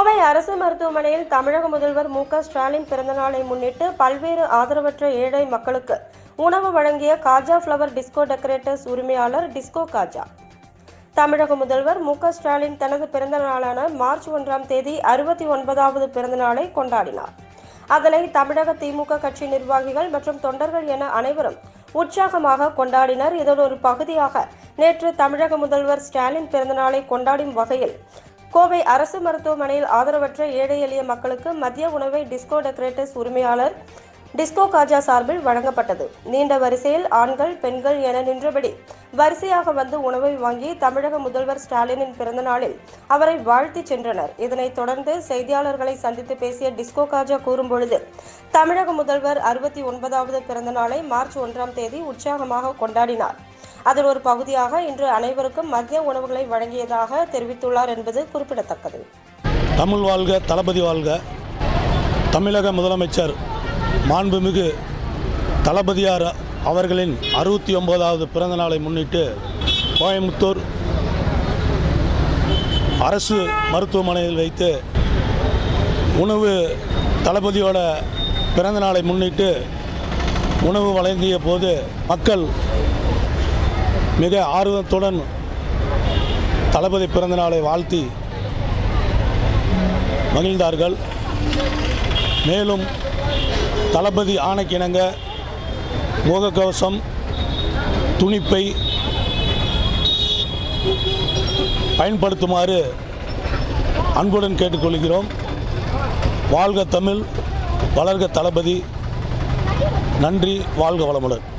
கோவை அரசு மருத்துவமனையில் தமிழக முதல்வர் மு க ஸ்டாலின் பிறந்தநாளை முன்னிட்டு பல்வேறு ஆதரவற்ற ஏழை மக்களுக்கு உணவு வழங்கிய காஜா ஃப்ளவர் டிஸ்கோ டெக்கரேட்டர்ஸ் உரிமையாளர் டிஸ்கோ காஜா தமிழக முதல்வர் மு க ஸ்டாலின் தனது பிறந்த நாளான மார்ச் ஒன்றாம் தேதி அறுபத்தி ஒன்பதாவது பிறந்த நாளை கொண்டாடினார் அதனை தமிழக திமுக கட்சி நிர்வாகிகள் மற்றும் தொண்டர்கள் என அனைவரும் உற்சாகமாக கொண்டாடினர் இதன் ஒரு பகுதியாக நேற்று தமிழக முதல்வர் ஸ்டாலின் பிறந்தநாளை கொண்டாடும் வகையில் கோவை அரசு மருத்துவமனையில் ஆதரவற்ற ஏழை எளிய மக்களுக்கு மதிய உணவை டிஸ்கோ டெக்கரேட்டர்ஸ் உரிமையாளர் டிஸ்கோ காஜா சார்பில் வழங்கப்பட்டது நீண்ட வரிசையில் ஆண்கள் பெண்கள் என நின்றபடி வரிசையாக வந்து உணவை வாங்கி தமிழக முதல்வர் ஸ்டாலினின் பிறந்தநாளில் அவரை வாழ்த்தி சென்றனர் இதனைத் தொடர்ந்து செய்தியாளர்களை சந்தித்து பேசிய டிஸ்கோ காஜா கூறும்பொழுது தமிழக முதல்வர் அறுபத்தி ஒன்பதாவது பிறந்தநாளை மார்ச் ஒன்றாம் தேதி உற்சாகமாக கொண்டாடினார் அதன் ஒரு பகுதியாக இன்று அனைவருக்கும் மதிய உணவுகளை வழங்கியதாக தெரிவித்துள்ளார் என்பது குறிப்பிடத்தக்கது தமிழ் வாழ்க தளபதி வாழ்க தமிழக முதலமைச்சர் மாண்புமிகு தளபதியார் அவர்களின் அறுபத்தி ஒன்பதாவது பிறந்த நாளை முன்னிட்டு கோயம்புத்தூர் அரசு மருத்துவமனையில் வைத்து உணவு தளபதியோட பிறந்த நாளை முன்னிட்டு உணவு வழங்கிய போது மக்கள் மிக ஆர்வத்துடன் தளபதி பிறந்த நாளை வாழ்த்தி மகிழ்ந்தார்கள் மேலும் தளபதி ஆணைக்கிணங்க முகக்கவசம் துணிப்பை பயன்படுத்துமாறு அன்புடன் கேட்டுக்கொள்கிறோம் வாழ்க தமிழ் வளர்க தளபதி நன்றி வாழ்க வளமுடன்